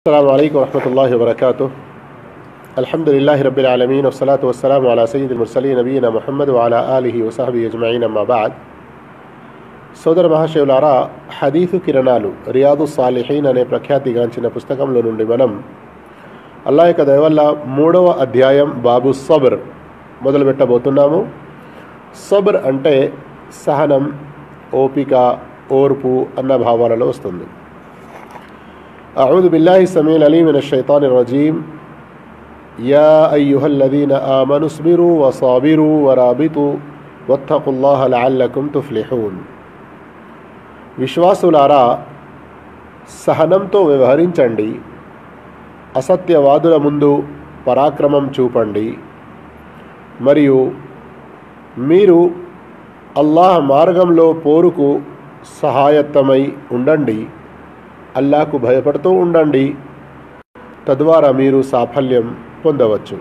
السلام عليكم ورحمة الله وبركاته الحمد لله رب العالمين والصلاة والسلام على سيد المرسلين نبينا محمد وعلى آله وصحبه أجمعين أما بعد సోదర మహాశివులారా హదీఫు కిరణాలు రియాదు సాలిహీన్ అనే ప్రఖ్యాతిగాంచిన పుస్తకంలో నుండి మనం అల్లా యొక్క దయ వల్ల మూడవ అధ్యాయం బాబు సబర్ మొదలు పెట్టబోతున్నాము సబర్ అంటే సహనం ఓపిక ఓర్పు అన్న భావాలలో వస్తుంది أعوذ بالله السميع العليم من الشيطان الرجيم يا أيها الذين آمنوا اصبروا وصابروا ورابطوا واتقوا الله لعلكم تفلحون విశ్వాసులారా సహనంతో వ్యవహరించండి అసత్యవాదుల ముందు పరాక్రమం చూపండి మరియు మీరు అల్లాహ్ మార్గంలో పోరుకు సహాయత్తమై ఉండండి అల్లాకు భయపడుతూ ఉండండి తద్వారా మీరు సాఫల్యం పొందవచ్చు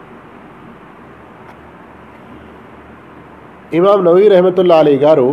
ఇమాం నవీ రహమతుల్లా అలీ గారు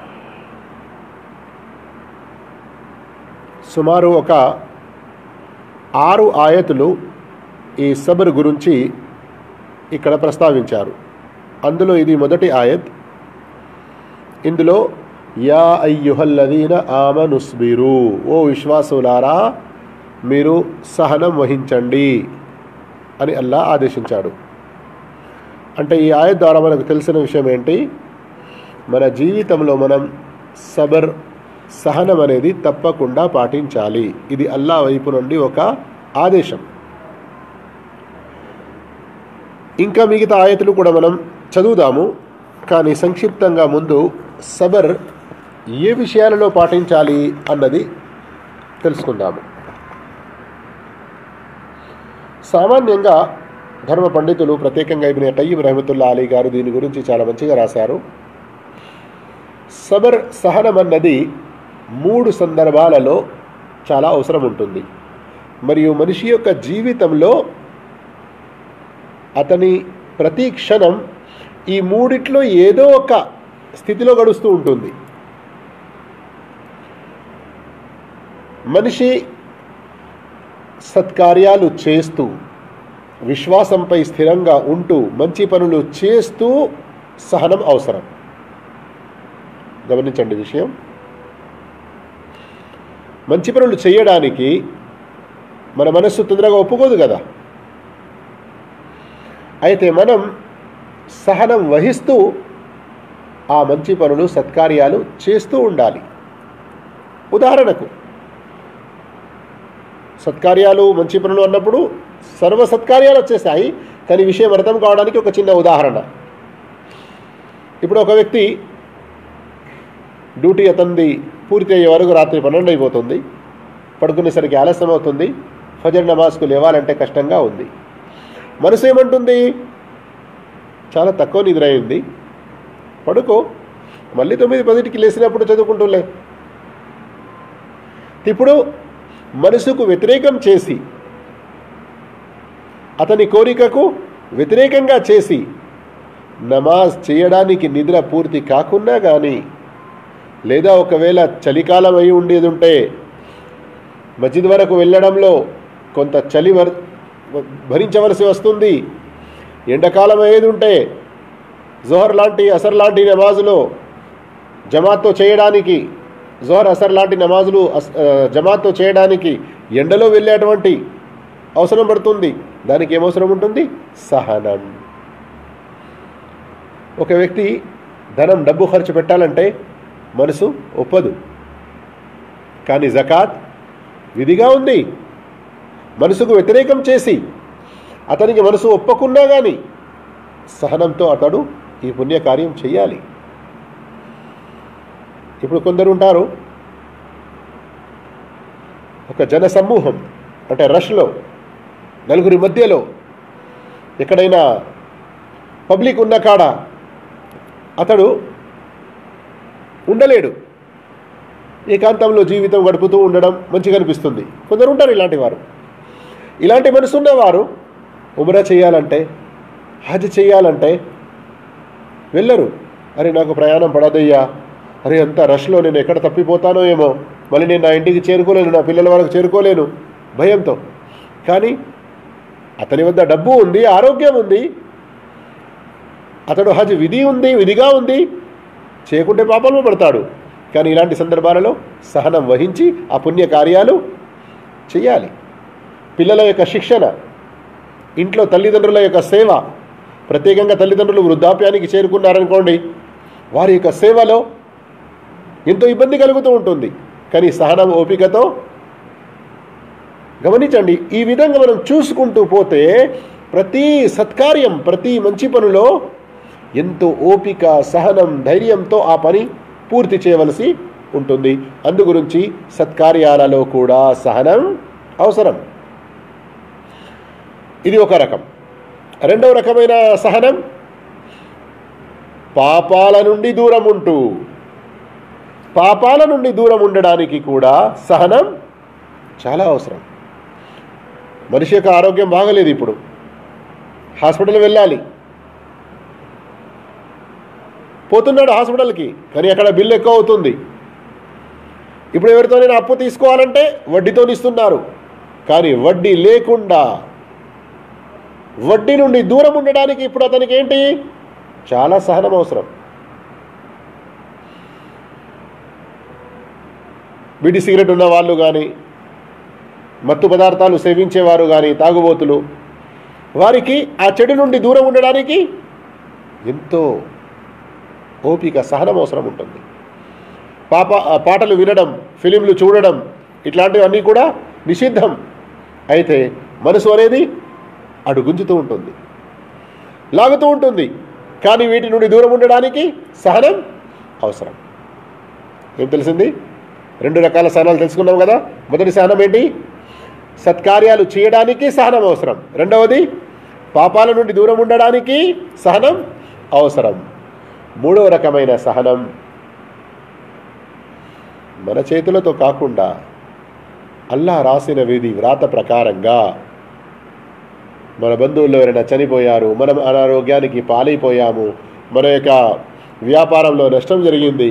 సుమారు ఒక ఆరు ఆయతులు ఈ సబర్ గురించి ఇక్కడ ప్రస్తావించారు అందులో ఇది మొదటి ఆయత్ ఇందులో యా అయ్యుహల్లదీన ఆమనుస్బిరు ఓ విశ్వాసులారా మీరు సహనం వహించండి అని అల్లా ఆదేశించాడు అంటే ఈ ఆయత్ ద్వారా మనకు తెలిసిన విషయం ఏంటి మన జీవితంలో మనం సబర్ సహనం అనేది తప్పకుండా పాటించాలి ఇది అల్లా వైపు నుండి ఒక ఆదేశం ఇంకా మిగతా ఆయతులు కూడా మనం చదువుదాము కానీ సంక్షిప్తంగా ముందు సబర్ ఏ విషయాలలో పాటించాలి అన్నది తెలుసుకుందాము సామాన్యంగా ధర్మ పండితులు ప్రత్యేకంగా ఇబిన టయ్యబ్ రహమతుల్లా అలీ గారు దీని గురించి చాలా మంచిగా రాశారు సబర్ సహనం అన్నది మూడు సందర్భాలలో చాలా అవసరం ఉంటుంది మరియు మనిషి యొక్క జీవితంలో అతని ప్రతి క్షణం ఈ మూడిట్లో ఏదో ఒక స్థితిలో గడుస్తూ ఉంటుంది మనిషి సత్కార్యాలు చేస్తూ విశ్వాసంపై స్థిరంగా ఉంటూ మంచి పనులు చేస్తూ సహనం అవసరం గమనించండి విషయం మంచి పనులు చేయడానికి మన మనస్సు తొందరగా ఒప్పుకోదు కదా అయితే మనం సహనం వహిస్తూ ఆ మంచి పనులు సత్కార్యాలు చేస్తూ ఉండాలి ఉదాహరణకు సత్కార్యాలు మంచి పనులు అన్నప్పుడు సర్వ సత్కార్యాలు వచ్చేసాయి కానీ విషయం అర్థం కావడానికి ఒక చిన్న ఉదాహరణ ఇప్పుడు ఒక వ్యక్తి డ్యూటీ అతనిది పూర్తి అయ్యే వరకు రాత్రి పన్నెండు అయిపోతుంది పడుకునేసరికి ఆలస్యం అవుతుంది ఫజర్ నమాజ్కు లేవాలంటే కష్టంగా ఉంది మనసు ఏమంటుంది చాలా తక్కువ నిద్ర అయింది పడుకో మళ్ళీ తొమ్మిది పదిటికి లేచినప్పుడు చదువుకుంటూలే ఇప్పుడు మనసుకు వ్యతిరేకం చేసి అతని కోరికకు వ్యతిరేకంగా చేసి నమాజ్ చేయడానికి నిద్ర పూర్తి కాకున్నా కానీ లేదా ఒకవేళ చలికాలం అయి ఉండేది ఉంటే మస్జిద్ వరకు వెళ్ళడంలో కొంత చలి వర్ భరించవలసి వస్తుంది ఎండాకాలం అయ్యేది ఉంటే జోహర్ లాంటి అసర్ లాంటి నమాజులో జమాత్తో చేయడానికి జోహర్ అసర్ లాంటి నమాజులు జమాత్తో చేయడానికి ఎండలో వెళ్ళేటువంటి అవసరం పడుతుంది దానికి ఏమవసరం ఉంటుంది సహనం ఒక వ్యక్తి ధనం డబ్బు ఖర్చు పెట్టాలంటే మనసు ఒప్పదు కానీ జకాత్ విధిగా ఉంది మనసుకు వ్యతిరేకం చేసి అతనికి మనసు ఒప్పకున్నా కానీ సహనంతో అతడు ఈ పుణ్యకార్యం చేయాలి ఇప్పుడు కొందరు ఉంటారు ఒక జన సమూహం అంటే రష్లో నలుగురి మధ్యలో ఎక్కడైనా పబ్లిక్ ఉన్న కాడ అతడు ఉండలేడు ఏకాంతంలో జీవితం గడుపుతూ ఉండడం మంచిగా అనిపిస్తుంది కొందరు ఉంటారు ఇలాంటి వారు ఇలాంటి మనసు ఉన్నవారు ఉమరా చేయాలంటే హజ్ చేయాలంటే వెళ్ళరు అరే నాకు ప్రయాణం పడదయ్యా అరే అంత రష్లో నేను ఎక్కడ తప్పిపోతానో ఏమో మళ్ళీ నేను నా ఇంటికి చేరుకోలేను నా పిల్లల వరకు చేరుకోలేను భయంతో కానీ అతని వద్ద డబ్బు ఉంది ఆరోగ్యం ఉంది అతడు హజ్ విధి ఉంది విధిగా ఉంది చేయకుంటే పాపంలో పడతాడు కానీ ఇలాంటి సందర్భాలలో సహనం వహించి ఆ పుణ్య కార్యాలు చేయాలి పిల్లల యొక్క శిక్షణ ఇంట్లో తల్లిదండ్రుల యొక్క సేవ ప్రత్యేకంగా తల్లిదండ్రులు వృద్ధాప్యానికి చేరుకున్నారనుకోండి వారి యొక్క సేవలో ఎంతో ఇబ్బంది కలుగుతూ ఉంటుంది కానీ సహనం ఓపికతో గమనించండి ఈ విధంగా మనం చూసుకుంటూ పోతే ప్రతి సత్కార్యం ప్రతి మంచి పనిలో ఎంతో ఓపిక సహనం ధైర్యంతో ఆ పని పూర్తి చేయవలసి ఉంటుంది అందు గురించి సత్కార్యాలలో కూడా సహనం అవసరం ఇది ఒక రకం రెండవ రకమైన సహనం పాపాల నుండి దూరం ఉంటూ పాపాల నుండి దూరం ఉండడానికి కూడా సహనం చాలా అవసరం మనిషి యొక్క ఆరోగ్యం బాగలేదు ఇప్పుడు హాస్పిటల్ వెళ్ళాలి పోతున్నాడు హాస్పిటల్కి కానీ అక్కడ బిల్లు ఎక్కువ అవుతుంది ఇప్పుడు ఎవరితో నేను అప్పు తీసుకోవాలంటే వడ్డీతో ఇస్తున్నారు కానీ వడ్డీ లేకుండా వడ్డీ నుండి దూరం ఉండడానికి ఇప్పుడు అతనికి ఏంటి చాలా సహనం అవసరం బీడి సిగరెట్ ఉన్న వాళ్ళు కానీ మత్తు పదార్థాలు సేవించేవారు కానీ తాగుబోతులు వారికి ఆ చెడు నుండి దూరం ఉండడానికి ఎంతో ఓపిక సహనం అవసరం ఉంటుంది పాప ఆ పాటలు వినడం ఫిలింలు చూడడం ఇట్లాంటివన్నీ కూడా నిషిద్ధం అయితే మనసు అనేది అడుగుంజుతూ ఉంటుంది లాగుతూ ఉంటుంది కానీ వీటి నుండి దూరం ఉండడానికి సహనం అవసరం ఏం తెలిసింది రెండు రకాల సహనాలు తెలుసుకున్నాం కదా మొదటి సహనం ఏంటి సత్కార్యాలు చేయడానికి సహనం అవసరం రెండవది పాపాల నుండి దూరం ఉండడానికి సహనం అవసరం మూడవ రకమైన సహనం మన చేతులతో కాకుండా అల్లా రాసిన విధి వ్రాత ప్రకారంగా మన బంధువుల్లో ఎవరైనా చనిపోయారు మనం అనారోగ్యానికి పాలైపోయాము మన యొక్క వ్యాపారంలో నష్టం జరిగింది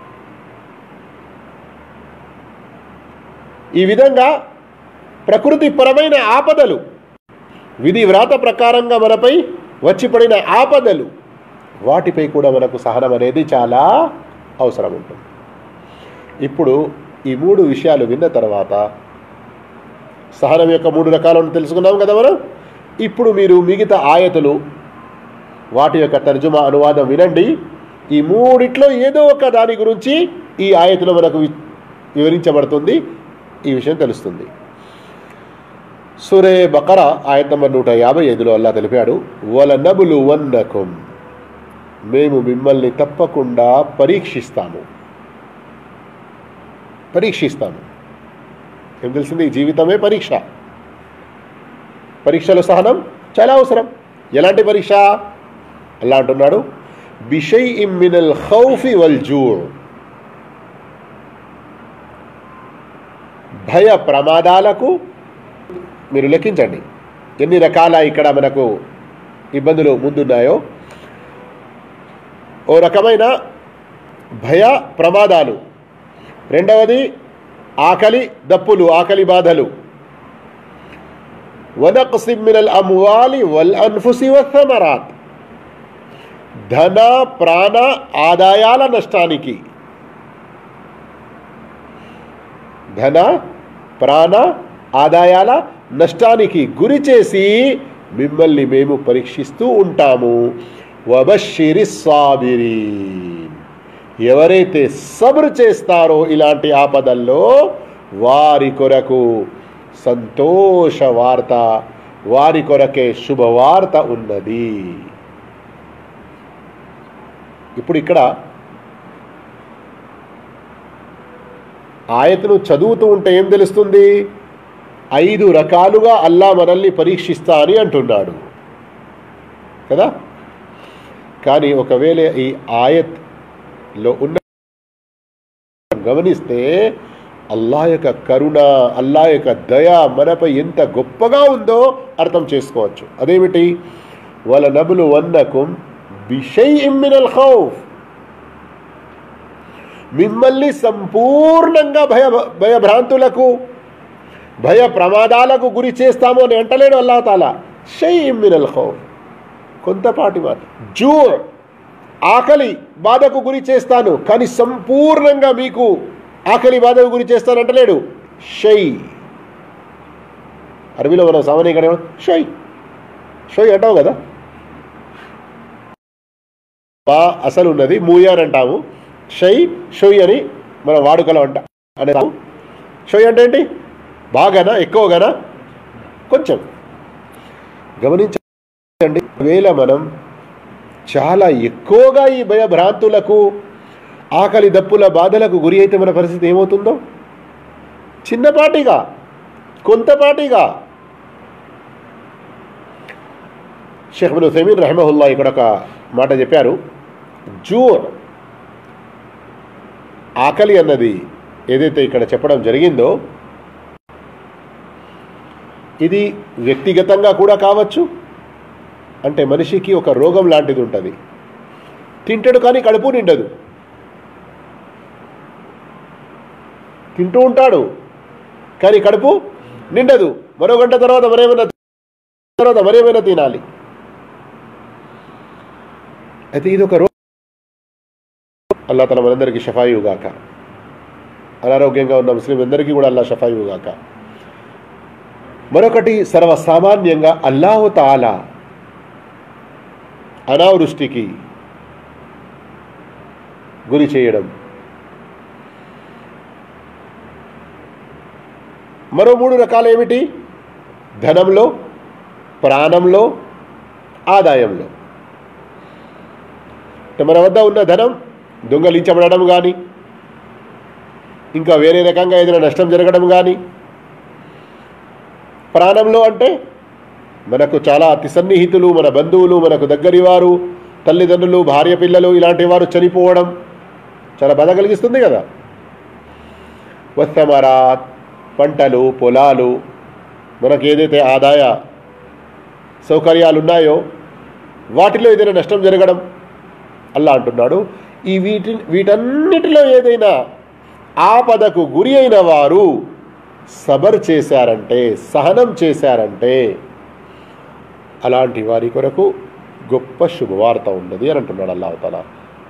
ఈ విధంగా ప్రకృతి పరమైన ఆపదలు విధి వ్రాత ప్రకారంగా మనపై వచ్చి పడిన ఆపదలు వాటిపై కూడా మనకు సహనం అనేది చాలా అవసరం ఉంటుంది ఇప్పుడు ఈ మూడు విషయాలు విన్న తర్వాత సహనం యొక్క మూడు రకాలను తెలుసుకున్నాం కదా మనం ఇప్పుడు మీరు మిగతా ఆయతులు వాటి యొక్క తర్జుమా అనువాదం వినండి ఈ మూడిట్లో ఏదో ఒక దాని గురించి ఈ ఆయతులో మనకు వి- వివరించబడుతుంది ఈ విషయం తెలుస్తుంది సురే బకర ఆయత నంబర్ నూట యాభై ఐదులో అల్లా తెలిపాడు వల నబులు వన్నకుం మేము మిమ్మల్ని తప్పకుండా పరీక్షిస్తాము పరీక్షిస్తాము ఏం తెలిసింది ఈ జీవితమే పరీక్ష పరీక్షలో సహనం చాలా అవసరం ఎలాంటి పరీక్ష అల్లా అంటున్నాడు బిషై మినల్ ఖౌఫి వల్ జూ భయ ప్రమాదాలకు మీరు లెక్కించండి ఎన్ని రకాల ఇక్కడ మనకు ఇబ్బందులు ముందున్నాయో ఓ రకమైన భయ ప్రమాదాలు రెండవది ఆకలి దప్పులు ఆకలి బాధలు వనక్సిమ్ మినల్ అమ్వాలి వల్ అన్ఫుసి వమరాత్ ధన ప్రాణ ఆదాయాల నష్టానికి ధన ప్రాణ ఆదాయాల నష్టానికి గురి చేసి మిమ్మల్ని మేము పరీక్షిస్తూ ఉంటాము వబషిరి సాబిరీన్ ఎవరైతే సబ్రు చేస్తారో ఇలాంటి ఆపదల్లో వారి కొరకు సంతోష వార్త వారి కొరకే శుభవార్త ఉన్నది ఇప్పుడు ఇక్కడ ఆయతను చదువుతూ ఉంటే ఏం తెలుస్తుంది ఐదు రకాలుగా అల్లా మనల్ని పరీక్షిస్తా అని అంటున్నాడు కదా కానీ ఒకవేళ ఈ ఆయత్లో ఉన్న గమనిస్తే అల్లా యొక్క కరుణ అల్లా యొక్క దయ మనపై ఎంత గొప్పగా ఉందో అర్థం చేసుకోవచ్చు అదేమిటి వాళ్ళ నబులు వన్నకుం బిషై మినల్ ఖౌఫ్ మిమ్మల్ని సంపూర్ణంగా భయ భయభ్రాంతులకు భయ ప్రమాదాలకు గురి చేస్తాము అని అంటలేడు అల్లా తాలా షై మినల్ ఖౌఫ్ కొంతపాటి మాట జూ ఆకలి బాధకు గురి చేస్తాను కానీ సంపూర్ణంగా మీకు ఆకలి బాధకు గురి చేస్తాను అంటలేడు షై అరబీలో మనం సామాన్యంగా షై షై అంటావు కదా బా అసలు ఉన్నది మూయాన్ అంటాము షై షొయ్ అని మనం వాడుకలో అంట అనేదాము షొయ్ అంటే ఏంటి బాగానా ఎక్కువగానా కొంచెం గమనించండి వేళ మనం చాలా ఎక్కువగా ఈ భయభ్రాంతులకు ఆకలి దప్పుల బాధలకు గురి అయితే మన పరిస్థితి ఏమవుతుందో చిన్నపాటిగా కొంతపాటిగా షేఖ్ బిన్ సైమీన్ రహమహుల్లా ఇక్కడ ఒక మాట చెప్పారు జూ ఆకలి అన్నది ఏదైతే ఇక్కడ చెప్పడం జరిగిందో ఇది వ్యక్తిగతంగా కూడా కావచ్చు అంటే మనిషికి ఒక రోగం లాంటిది ఉంటుంది తింటాడు కానీ కడుపు నిండదు తింటూ ఉంటాడు కానీ కడుపు నిండదు మరో గంట తర్వాత మరేమైనా తర్వాత మరేమైనా తినాలి అయితే ఇది ఒక రోగం అల్లా తన మనందరికీ షఫాయుగాక అనారోగ్యంగా ఉన్న ముస్లిం అందరికీ కూడా అల్లా షఫాయుగాక మరొకటి సర్వసామాన్యంగా అల్లాహు తాలా అనావృష్టికి గురి చేయడం మరో మూడు రకాలు ఏమిటి ధనంలో ప్రాణంలో ఆదాయంలో అంటే మన వద్ద ఉన్న ధనం దొంగలించబడడం కానీ ఇంకా వేరే రకంగా ఏదైనా నష్టం జరగడం కానీ ప్రాణంలో అంటే మనకు చాలా అతి సన్నిహితులు మన బంధువులు మనకు దగ్గరి వారు తల్లిదండ్రులు భార్య పిల్లలు ఇలాంటి వారు చనిపోవడం చాలా బాధ కలిగిస్తుంది కదా వస్తమరాత్ పంటలు పొలాలు మనకు ఏదైతే ఆదాయ సౌకర్యాలు ఉన్నాయో వాటిలో ఏదైనా నష్టం జరగడం అల్లా అంటున్నాడు ఈ వీటి వీటన్నిటిలో ఏదైనా ఆపదకు గురి అయిన వారు సబర్ చేశారంటే సహనం చేశారంటే అలాంటి వారి కొరకు గొప్ప శుభవార్త ఉన్నది అని అంటున్నాడు అల్లాహతల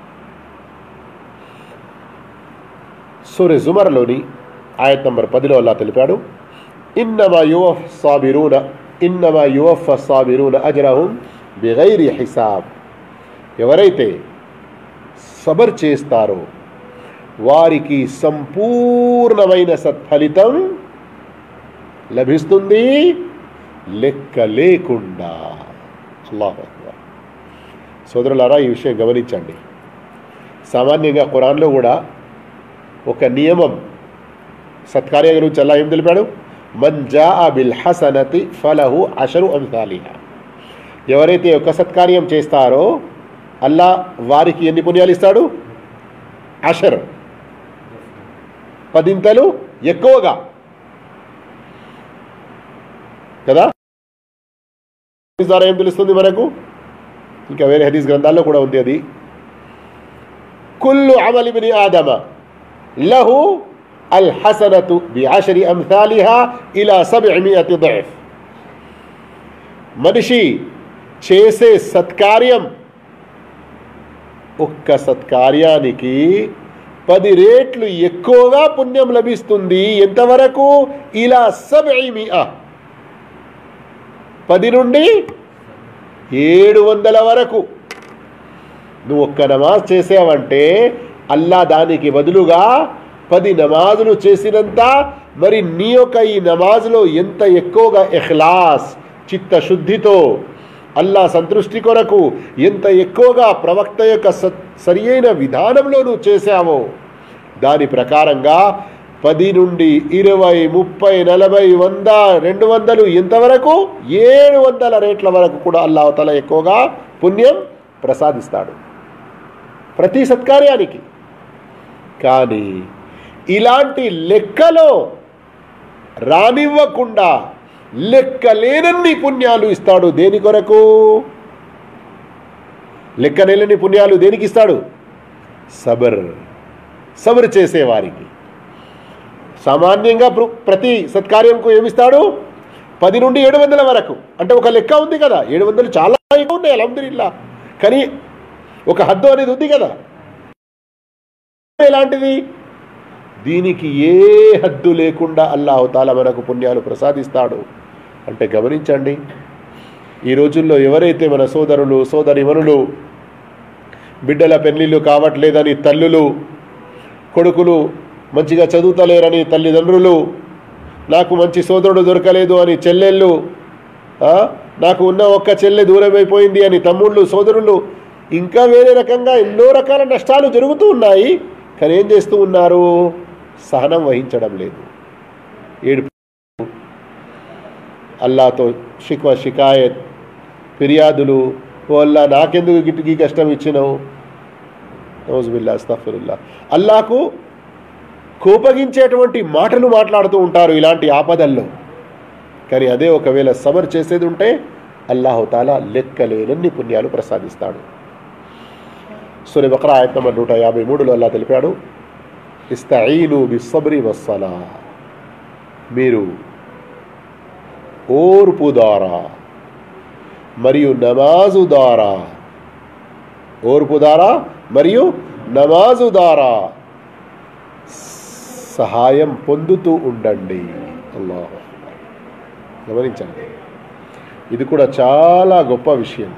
సూర్య జుమర్లోని ఆయత్ నంబర్ పదిలో అల్లా తెలిపాడు ఇన్నమా యువఫ్ సాబిరూన ఇన్నమా యువఫ్ సాబిరూన అజరహుం బిగైరి హిసాబ్ ఎవరైతే సబర్ చేస్తారో వారికి సంపూర్ణమైన సత్ఫలితం లభిస్తుంది లెక్క లేకుండా అల్లాహ్ అక్బర్. సోదరులారా ఈ విషయం గమనించండి సామాన్యంగా ఖురాన్లో కూడా ఒక నియమం సత్కార్య గురించి అల్లా ఏం తెలిపాడు మన్ జా బిల్ హసనతి ఫలహు అషరు అంసాలిహా ఎవరైతే ఒక సత్కార్యం చేస్తారో అల్లా వారికి ఎన్ని పుణ్యాలు ఇస్తాడు అషర్ పదింతలు ఎక్కువగా కదా హదీస్ ద్వారా ఏం తెలుస్తుంది మనకు ఇంకా వేరే హదీస్ గ్రంథాల్లో కూడా ఉంది అది కుల్లు అమలి బిని ఆదమ లహు అల్ హసనతు బి ఆషరి అంసాలిహా ఇలా సబ్ఇమియతి ضعف మనిషి చేసే సత్కార్యం ఒక్క సత్కార్యానికి పది రేట్లు ఎక్కువగా పుణ్యం లభిస్తుంది ఎంతవరకు ఇలా సబ్ఇమియా పది నుండి ఏడు వందల వరకు నువ్వు ఒక్క నమాజ్ చేసావంటే అల్లా దానికి బదులుగా పది నమాజులు చేసినంత మరి నీ యొక్క ఈ నమాజ్లో ఎంత ఎక్కువగా ఇఖ్లాస్ చిత్తశుద్ధితో అల్లా సంతృష్టి కొరకు ఎంత ఎక్కువగా ప్రవక్త యొక్క స- సరి అయిన విధానంలో నువ్వు చేశావో దాని ప్రకారంగా పది నుండి ఇరవై ముప్పై నలభై వంద రెండు వందలు ఎంతవరకు ఏడు వందల రేట్ల వరకు కూడా అల్లాహ్ తల ఎక్కువగా పుణ్యం ప్రసాదిస్తాడు ప్రతి సత్కార్యానికి కానీ ఇలాంటి లెక్కలో రానివ్వకుండా లెక్కలేనన్ని పుణ్యాలు ఇస్తాడు దేని కొరకు లెక్కలేనన్ని పుణ్యాలు దేనికి ఇస్తాడు సబర్ సబర్ చేసేవారికి సామాన్యంగా ప్ర- ప్రతి సత్కార్యంకు ఏమిస్తాడు పది నుండి ఏడు వందల వరకు అంటే ఒక లెక్క ఉంది కదా ఏడు వందలు చాలా ఎక్కువ ఉన్నాయి అలహమ్దుల్లా కానీ ఒక హద్దు అనేది ఉంది కదా ఎలాంటిది దీనికి ఏ హద్దు లేకుండా అల్లాహతాల మనకు పుణ్యాలు ప్రసాదిస్తాడు అంటే గమనించండి ఈ రోజుల్లో ఎవరైతే మన సోదరులు సోదరిమనులు బిడ్డల పెళ్లిళ్ళు కావట్లేదని తల్లులు కొడుకులు మంచిగా చదువుతలేరని తల్లిదండ్రులు నాకు మంచి సోదరుడు దొరకలేదు అని చెల్లెళ్ళు ఆ, నాకు ఉన్న ఒక్క చెల్లె దూరమైపోయింది అని తమ్ముళ్ళు సోదరులు ఇంకా వేరే రకంగా ఎన్నో రకాల నష్టాలు జరుగుతూ ఉన్నాయి కానీ ఏం చేస్తూ ఉన్నారు సహనం వహించడం లేదు ఏడుపు అల్లాతో షిక్వ షికాయత్ ఫిర్యాదులు ఓ అల్లా నాకెందుకు గిట్టుకి కష్టం ఇచ్చినావు నౌజుబిల్లా అస్తఫిరుల్లా అల్లాకు కోపగించేటువంటి మాటలు మాట్లాడుతూ ఉంటారు ఇలాంటి ఆపదల్లో కానీ అదే ఒకవేళ సబర్ చేసేది ఉంటే అల్లాహుతాలా లెక్కలేనన్ని పుణ్యాలు ప్రసాదిస్తాడు సూర్య బక్రా ఆయత్ నంబర్ నూట యాభై మూడులో అల్లా తెలిపాడు ఇస్తఈను బిస్సబ్రి వస్సలా మీరు ఓర్పు ద్వారా మరియు నమాజు ద్వారా ఓర్పు ద్వారా మరియు నమాజు ద్వారా సహాయం పొందుతూ ఉండండి అల్లాహ్ గమనించండి ఇది కూడా చాలా గొప్ప విషయం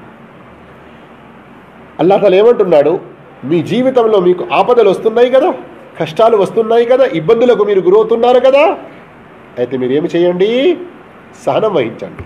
అల్లాహ్ ఏమంటున్నాడు మీ జీవితంలో మీకు ఆపదలు వస్తున్నాయి కదా కష్టాలు వస్తున్నాయి కదా ఇబ్బందులకు మీరు గురవుతున్నారు కదా అయితే మీరు ఏమి చేయండి సహనం వహించండి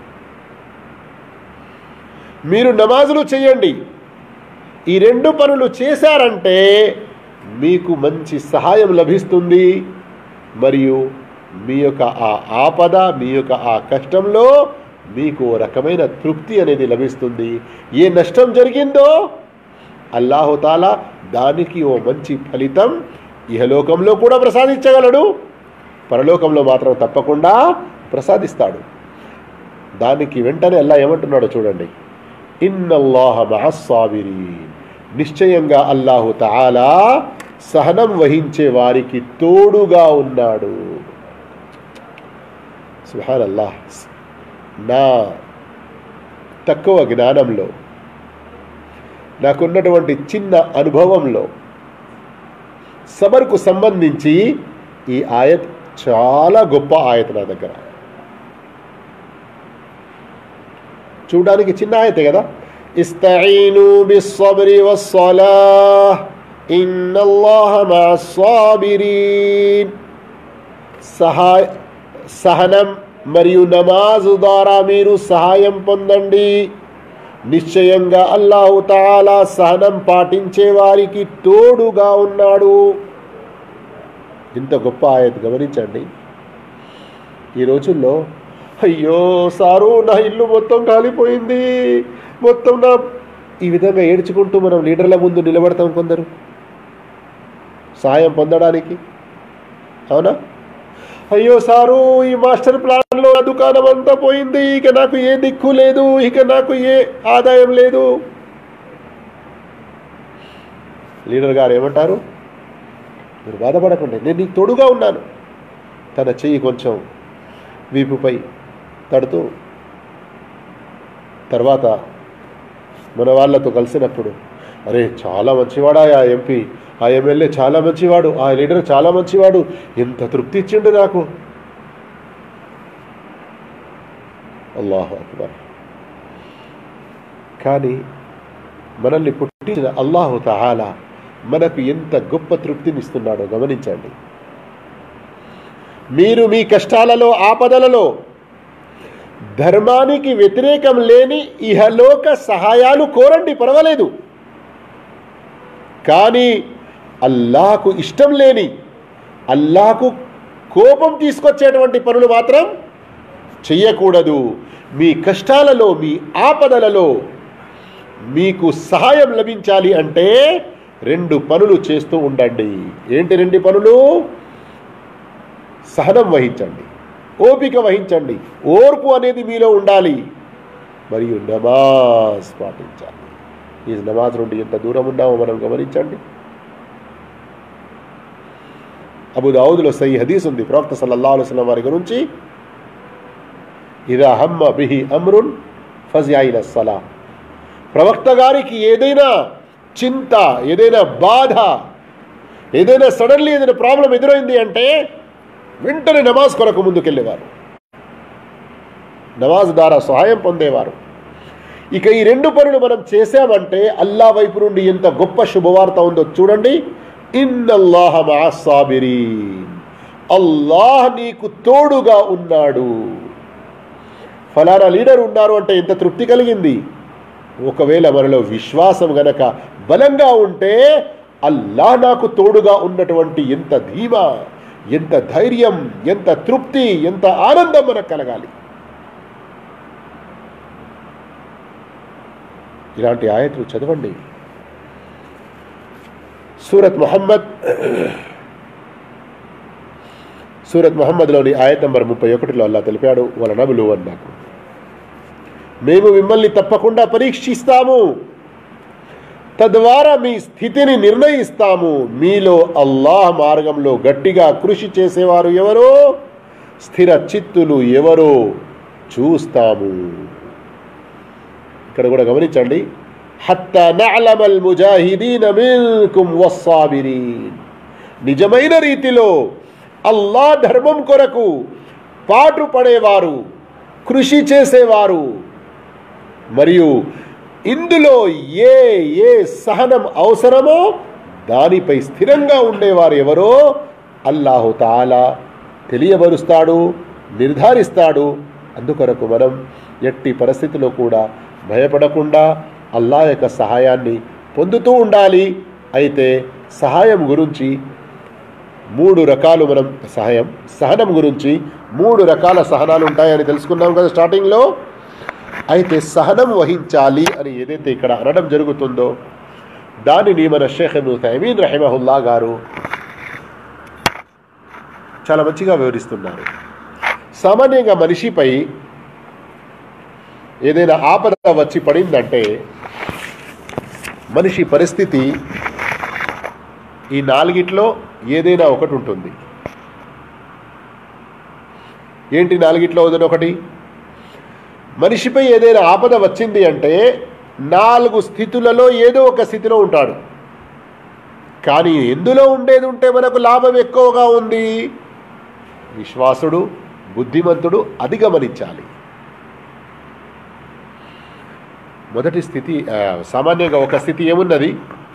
మీరు నమాజులు చేయండి ఈ రెండు పనులు చేశారంటే మీకు మంచి సహాయం లభిస్తుంది మరియు మీ యొక్క ఆ ఆపద మీ యొక్క ఆ కష్టంలో మీకు ఓ రకమైన తృప్తి అనేది లభిస్తుంది ఏ నష్టం జరిగిందో అల్లాహుతాలా దానికి ఓ మంచి ఫలితం ఇహలోకంలో కూడా ప్రసాదించగలడు పరలోకంలో మాత్రం తప్పకుండా ప్రసాదిస్తాడు దానికి వెంటనే అల్లా ఏమంటున్నాడో చూడండి ఇన్నల్లాహ మహస్సాబిరీన్ నిశ్చయంగా అల్లాహు తాలా సహనం వహించే వారికి తోడుగా ఉన్నాడు సుహాన్ అల్లాహ్ నా తక్కువ జ్ఞానంలో నాకున్నటువంటి చిన్న అనుభవంలో సబర్కు సంబంధించి ఈ ఆయత్ చాలా గొప్ప ఆయత్ నా దగ్గర చూడడానికి చిన్న ఆయతే కదా ఇస్తఈను బిస్సబ్రి వస్సలాహ్ ఇన్నల్లాహ మఅస్సాబిరీన్ సహాయ సహనం మరియు నమాజు ద్వారా మీరు సహాయం పొందండి నిశ్చయంగా అల్లాహు తాలా సహనం పాటించే వారికి తోడుగా ఉన్నాడు ఇంత గొప్ప ఆయత గమనించండి ఈ రోజుల్లో అయ్యో సారు నా ఇల్లు మొత్తం కాలిపోయింది మొత్తం నా ఈ విధంగా ఏడ్చుకుంటూ మనం లీడర్ల ముందు నిలబడతాం కొందరు సహాయం పొందడానికి అవునా అయ్యో సారు ఈ మాస్టర్ ప్లాన్లో నా దుకాణం అంతా పోయింది ఇక నాకు ఏ దిక్కు లేదు ఇక నాకు ఏ ఆదాయం లేదు లీడర్ గారు ఏమంటారు మీరు బాధపడకండి నేను నీకు తోడుగా ఉన్నాను తన చెయ్యి కొంచెం వీపుపై తడుతూ తర్వాత మన వాళ్ళతో కలిసినప్పుడు అరే చాలా మంచివాడా ఆ ఎంపీ ఆ ఎమ్మెల్యే చాలా మంచివాడు ఆ లీడర్ చాలా మంచివాడు ఎంత తృప్తి ఇచ్చిండు నాకు అల్లాహు అక్బర్ కానీ మనల్ని పుట్టించిన అల్లాహు తహాలా మనకు ఎంత గొప్ప తృప్తినిస్తున్నాడో గమనించండి మీరు మీ కష్టాలలో ఆపదలలో ధర్మానికి వ్యతిరేకం లేని ఇహలోక సహాయాలు కోరండి పర్వాలేదు కానీ అల్లాకు ఇష్టం లేని అల్లాకు కోపం తీసుకొచ్చేటువంటి పనులు మాత్రం చెయ్యకూడదు మీ కష్టాలలో మీ ఆపదలలో మీకు సహాయం లభించాలి అంటే రెండు పనులు చేస్తూ ఉండండి ఏంటి రెండు పనులు సహనం వహించండి ఓపిక వహించండి ఓర్పు అనేది మీలో ఉండాలి మరియు నమాజ్ పాటించాలి ఈ నమాజ్ నుండి ఎంత దూరం ఉన్నామో మనం గమనించండి అబు దావుద్లో సై హదీస్ ఉంది ప్రవక్త సల్లల్లాహు అలైహి వసల్లం వారి గురించి ఇదా హమ్మ బిహి అమ్రున్ ఫజియాయిల సలా ప్రవక్త గారికి ఏదైనా చింత ఏదైనా బాధ ఏదైనా సడన్లీ ఏదైనా ప్రాబ్లం ఎదురైంది అంటే వెంటనే నమాజ్ కొరకు ముందుకెళ్ళేవారు నమాజ్ ద్వారా సహాయం పొందేవారు ఇక ఈ రెండు పనులు మనం చేశామంటే అల్లా వైపు నుండి ఎంత గొప్ప శుభవార్త ఉందో చూడండి ఇన్నల్లాహ మాసాబిరీన్ అల్లాహ్ నీకు తోడుగా ఉన్నాడు ఫలానా లీడర్ ఉన్నారు అంటే ఎంత తృప్తి కలిగింది ఒకవేళ మనలో విశ్వాసం గనక బలంగా ఉంటే అల్లాహ్ నాకు తోడుగా ఉన్నటువంటి ఎంత ధీమా ఎంత ధైర్యం ఎంత తృప్తి ఎంత ఆనందం మనకు కలగాలి ఇలాంటి ఆయతులు చదవండి సూరత్ మొహమ్మద్ సూరత్ మొహమ్మద్లోని ఆయత్ నంబర్ ముప్పై ఒకటిలో అల్లా తెలిపాడు వాళ్ళ నబులు అన్నాకు మేము మిమ్మల్ని తప్పకుండా పరీక్షిస్తాము తద్వారా మీ స్థితిని నిర్ణయిస్తాము మీలో అల్లాహ్ మార్గంలో గట్టిగా కృషి చేసేవారు ఎవరో స్థిర చిత్తులు ఎవరో చూస్తాము ఇక్కడ కూడా గమనించండి హత్త నఅలమల్ ముజాహిదీన మిన్కుం వస్సాబిరీన్ నిజమైన రీతిలో అల్లా ధర్మం కొరకు పాటు పడేవారు కృషి చేసేవారు మరియు ఇందులో ఏ ఏ సహనం అవసరమో దానిపై స్థిరంగా ఉండేవారు ఎవరో అల్లాహు తాలా తెలియబరుస్తాడు నిర్ధారిస్తాడు అందుకొరకు మనం ఎట్టి పరిస్థితిలో కూడా భయపడకుండా అల్లా యొక్క సహాయాన్ని పొందుతూ ఉండాలి అయితే సహాయం గురించి మూడు రకాలు మనం సహాయం సహనం గురించి మూడు రకాల సహనాలు ఉంటాయని తెలుసుకున్నాం కదా స్టార్టింగ్లో అయితే సహనం వహించాలి అని ఏదైతే ఇక్కడ అనడం జరుగుతుందో దానిని మన షేఖ్ తైమీన్ రహిమహుల్లా గారు చాలా మంచిగా వివరిస్తున్నారు సామాన్యంగా మనిషిపై ఏదైనా ఆపద వచ్చి పడిందంటే మనిషి పరిస్థితి ఈ నాలుగిట్లో ఏదైనా ఒకటి ఉంటుంది ఏంటి నాలుగిట్లో ఏదైనా ఒకటి మనిషిపై ఏదైనా ఆపద వచ్చింది అంటే నాలుగు స్థితులలో ఏదో ఒక స్థితిలో ఉంటాడు కానీ ఎందులో ఉండేది ఉంటే మనకు లాభం ఎక్కువగా ఉంది విశ్వాసుడు బుద్ధిమంతుడు అది గమనించాలి మొదటి స్థితి ఆ, సామాన్యంగా ఒక స్థితి ఏమున్నది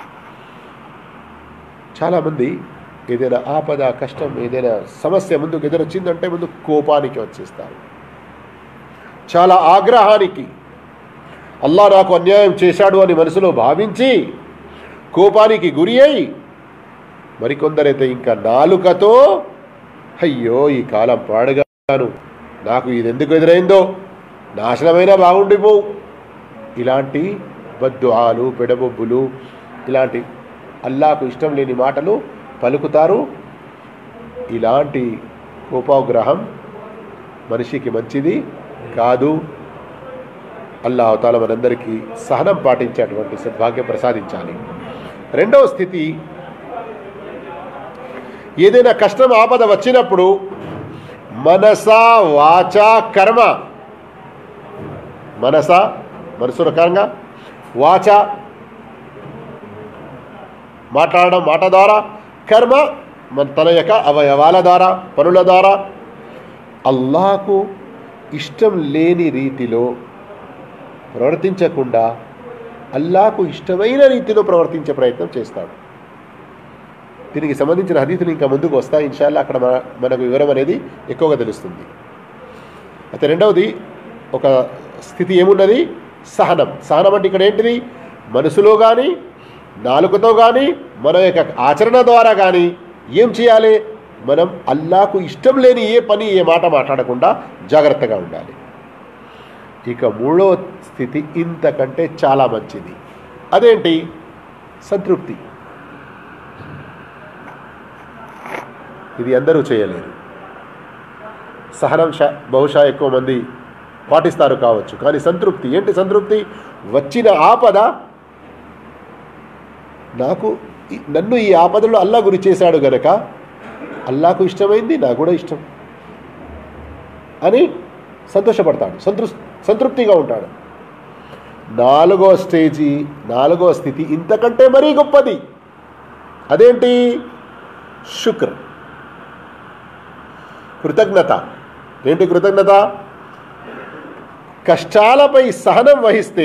చాలామంది ఏదైనా ఆపద కష్టం ఏదైనా సమస్య ముందుకు ఎదురొచ్చిందంటే ముందు కోపానికి వచ్చేస్తారు చాలా ఆగ్రహానికి అల్లా నాకు అన్యాయం చేశాడు అని మనసులో భావించి కోపానికి గురి అయి మరికొందరైతే ఇంకా నాలుకతో అయ్యో ఈ కాలం పాడుగాను నాకు ఇది ఎందుకు ఎదురైందో నాశనమైనా బాగుండిపోవు ఇలాంటి బద్దుఆలు పెడబొబ్బులు ఇలాంటి అల్లాకు ఇష్టం లేని మాటలు పలుకుతారు ఇలాంటి కోపాగ్రహం మనిషికి మంచిది కాదు అల్లా అవతాల మనందరికీ సహనం పాటించేటువంటి సద్భాగ్యం ప్రసాదించాలి రెండవ స్థితి ఏదైనా కష్టం ఆపద వచ్చినప్పుడు మనస వాచ కర్మ మనస మనసు రకంగా వాచ మాట్లాడడం మాట ద్వారా కర్మ మన తన యొక్క అవయవాల ద్వారా పనుల ద్వారా అల్లాహకు ఇష్టం లేని రీతిలో ప్రవర్తించకుండా అల్లాహకు ఇష్టమైన రీతిలో ప్రవర్తించే ప్రయత్నం చేస్తాడు దీనికి సంబంధించిన హదీతులు ఇంకా ముందుకు వస్తాయి ఇన్షాల్లా అక్కడ మన మనకు వివరం అనేది ఎక్కువగా తెలుస్తుంది అయితే రెండవది ఒక స్థితి ఏమున్నది సహనం సహనం అంటే ఇక్కడ ఏంటిది మనసులో కానీ నాలుకతో కానీ మన యొక్క ఆచరణ ద్వారా కానీ ఏం చేయాలి మనం అల్లాకు ఇష్టం లేని ఏ పని ఏ మాట మాట్లాడకుండా జాగ్రత్తగా ఉండాలి ఇక మూడో స్థితి ఇంతకంటే చాలా మంచిది అదేంటి సంతృప్తి ఇది అందరూ చేయలేరు సహనం శా- బహుశా ఎక్కువ మంది పాటిస్తారు కావచ్చు కానీ సంతృప్తి ఏంటి సంతృప్తి వచ్చిన ఆపద నాకు ఈ- నన్ను ఈ ఆపదలో అల్లా గురి చేశాడు గనక అల్లాకు ఇష్టమైంది నాకు కూడా ఇష్టం అని సంతోషపడతాడు సంతృ సంతృప్తిగా ఉంటాడు నాలుగో స్టేజీ నాలుగో స్థితి ఇంతకంటే మరీ గొప్పది అదేంటి శుక్ర్ కృతజ్ఞత ఏంటి కృతజ్ఞత కష్టాలపై సహనం వహిస్తే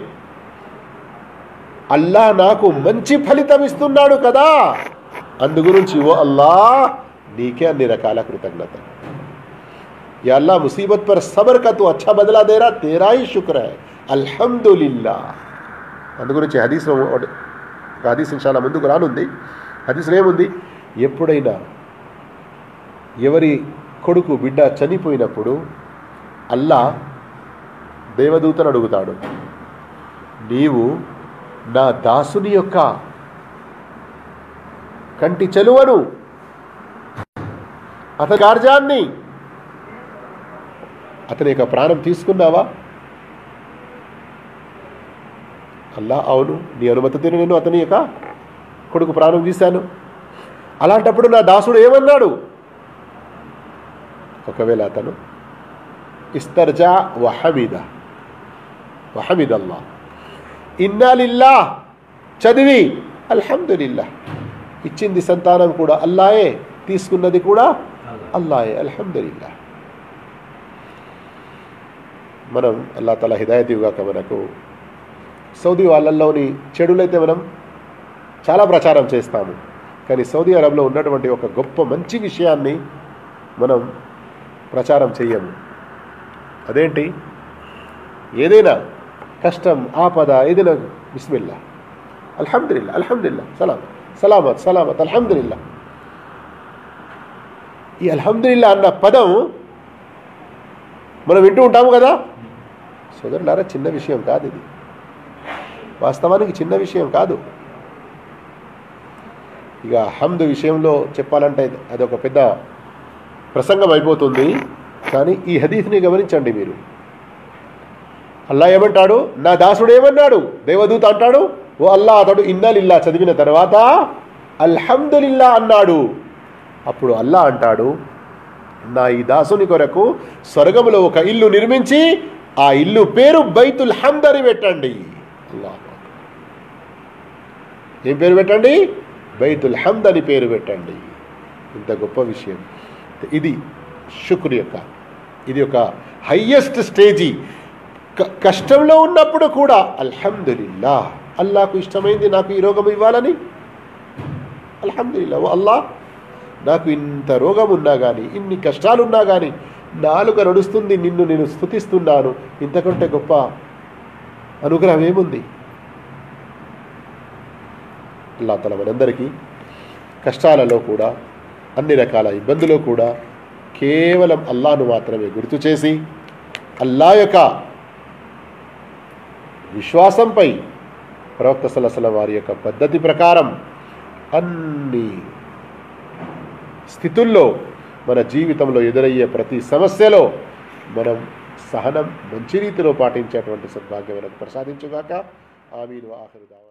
అల్లా నాకు మంచి ఫలితం ఇస్తున్నాడు కదా అందుగురించి ఓ అల్లా నీకే అన్ని రకాల కృతజ్ఞత या अल्लाह मुसीबत पर सब्र का तू अच्छा बदला दे रहा तेरा ही शुक्र है అల్హమ్దులిల్లా అందు గురించి హదీస్లో ఒకటి- ఒక హదీస్ ఇన్షాల్లా ముందుకు రానుంది హదీస్లో ఏముంది ఎప్పుడైనా ఎవరి కొడుకు బిడ్డ చనిపోయినప్పుడు అల్లా దేవదూతను అడుగుతాడు నీవు నా దాసుని యొక్క కంటి చెలువను అతని కార్యాన్ని అతని యొక్క ప్రాణం తీసుకున్నావా అల్లా అవును నీ అనుమతితో నేను అతని యొక్క కొడుకు ప్రాణం తీశాను అలాంటప్పుడు నా దాసుడు ఏమన్నాడు ఒకవేళ అతను ఇస్తర్జా వహమీద వహమీద్ అల్లా ఇన్నాలిల్లా చదివి అల్హమ్దులిల్లా ఇచ్చింది సంతానం కూడా అల్లాయే తీసుకున్నది కూడా అల్లాయే అల్హమ్దులిల్లా మనం అల్లా తల హిదాయత్ ఇవ్వగాక మనకు సౌదీ వాళ్ళల్లోని చెడులైతే మనం చాలా ప్రచారం చేస్తాము కానీ సౌదీ అరబ్లో ఉన్నటువంటి ఒక గొప్ప మంచి విషయాన్ని మనం ప్రచారం చెయ్యము అదేంటి ఏదైనా కష్టం ఆపద ఏదైనా బిస్మిల్లా అల్హమ్దుల్లా అల్హమ్దుల్లా సలాం సలామత్ సలామత్ అల్హమ్దుల్లా ఈ అల్హమ్దుల్లా అన్న పదం మనం వింటూ ఉంటాము కదా సోదరులారా చిన్న విషయం కాదు ఇది వాస్తవానికి చిన్న విషయం కాదు ఇక హమ్ద్ విషయంలో చెప్పాలంటే అదొక పెద్ద ప్రసంగం అయిపోతుంది కానీ ఈ హదీస్ని గమనించండి మీరు అల్లా ఏమంటాడు నా దాసుడు ఏమన్నాడు దేవదూత అంటాడు ఓ అల్లా అతడు ఇన్నాలిల్లా చదివిన తర్వాత అల్హమ్దులిల్లా అన్నాడు అప్పుడు అల్లా అంటాడు నా ఈ దాసుని కొరకు స్వర్గములో ఒక ఇల్లు నిర్మించి ఆ ఇల్లు పేరు బైతుల్ హమ్ద్ అని పెట్టండి అల్లాహ్ ఏం పేరు పెట్టండి బైతుల్ హమ్ద్ అని పేరు పెట్టండి ఇంత గొప్ప విషయం ఇది శుక్ర్ యొక్క ఇది ఒక హయ్యెస్ట్ స్టేజీ క- కష్టంలో ఉన్నప్పుడు కూడా అల్హమ్దులిల్లా అల్లాకు ఇష్టమైంది నాకు ఈ రోగం ఇవ్వాలని అల్హమ్దులిల్లా ఓ అల్లా నాకు ఇంత రోగం ఉన్నా కానీ ఇన్ని కష్టాలున్నా కానీ నాలుక నడుస్తుంది నిన్ను నేను స్థుతిస్తున్నాను ఇంతకంటే గొప్ప అనుగ్రహం ఏముంది అల్లా తల మనందరికీ కష్టాలలో కూడా అన్ని రకాల ఇబ్బందులో కూడా కేవలం అల్లాను మాత్రమే గుర్తు చేసి అల్లా యొక్క విశ్వాసంపై ప్రవక్త సలసల వారి యొక్క పద్ధతి ప్రకారం అన్ని స్థితుల్లో మన జీవితంలో ఎదురయ్యే ప్రతి సమస్యలో మనం సహనం మంచి రీతిలో పాటించేటువంటి సద్భాగ్యం మనకు ప్రసాదించుగాక ఆమీన్ ఆఖరు దావా